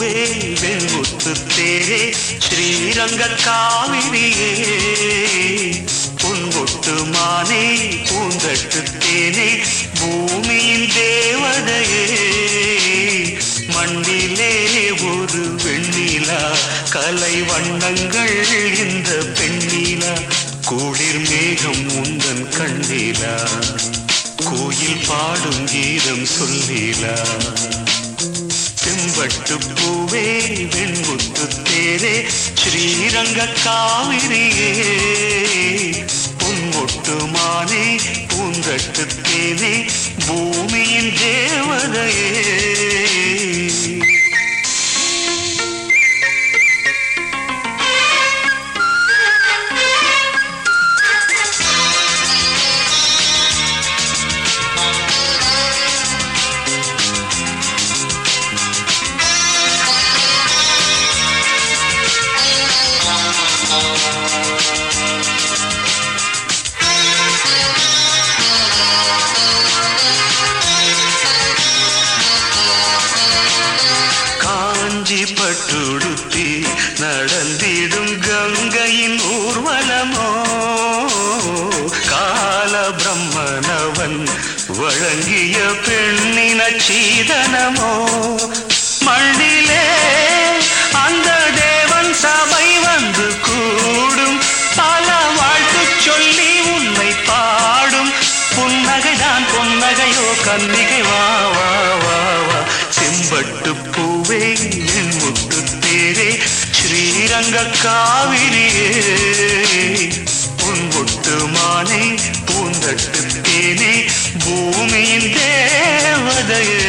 பூவே வெண்முத்து தேரே ஸ்ரீரங்க காவிரியே பொன்மொட்டு மானே பூந்தட்டு தேனே பூமியின் தேவதையே மண்ணிலே ஒரு வெண்ணிலா கலை வண்ணங்கள் இந்த பெண்ணிலா குளிர் மேகம் உந்தன் கண்ணீலா கோயில் பாடும் கீதம் சொல்லீலா செம்பட்டு பூவே வெண்முத்து தேரே ஸ்ரீரங்க காவிரியே பொன்மொட்டு மானே பூந்தட்டு தேனே பூமியின் தேவதையே காஞ்சி பட்டுடுத்தி நடந்திடும் கங்கையின் ஊர்வலமோ கால பிரம்மனவன் வழங்கிய பெண்ணின சீதனமோ மண்ணிலே அந்த தேவன் சபை வந்து கூடும் பல வாழ்த்து சொல்லி உன்னை பாடும் புன்னகைதான் பொன்னகையோ கன்னிகை வா வா வா வா செம்பட்டு பூவே என் முத்து தேரே ஸ்ரீரங்க காவிரியே உன் முட்டு மானே பூந்தட்டு தேனே பூமியின் தேவதையே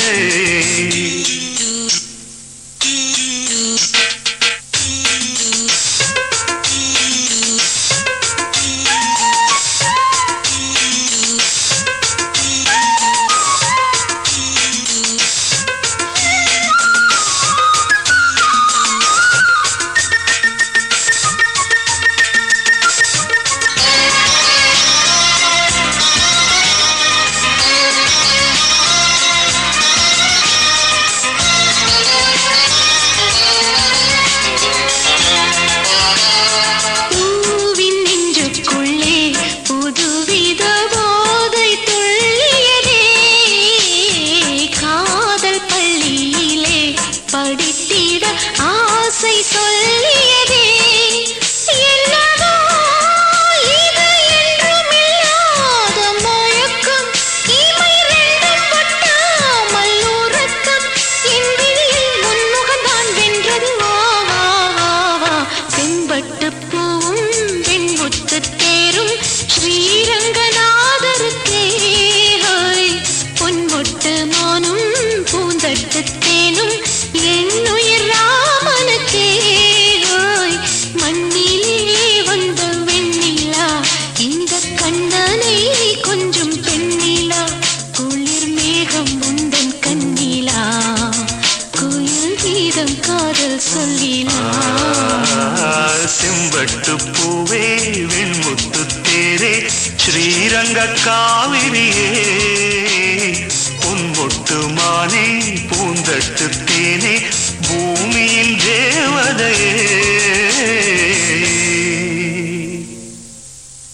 பூவின் நெஞ்சுக்குள்ளே புதுவித போதை துள்ளியதே காதல் பள்ளியிலே படித்திட ஆசை சொல்லியதே என்னவோ இது என்றும் இல்லாத மயக்கம் இமை ரெண்டும் ஒட்டாமல் உறக்கம் என் விழியில் உன்முகம்தான் வென்றது வா வா வா வா செம்பட்டு பூவும் வெண்முத்து தேரும் ஸ்ரீரங்கநாதருக்கே ஹோய் பொன்மொட்டு மானும் பூந்தட்டு தேனும் என்னுயிர் ராமனுக்கே ஹோய் மண்ணிலே வந்த வெண்ணிலா இந்த கண்ணனை கொஞ்சம் பெண்ணிலா குளிர் மேகம் உந்தன் கண்ணிலா குயில் கீதம் காதல் சொல்லிலா செம்பட்டு பூவே வெண்முத்து தேரே ஸ்ரீரங்க காவிரியே பொன்மொட்டு மானே பூந்தட்டு தேனே பூமியின் தேவதையே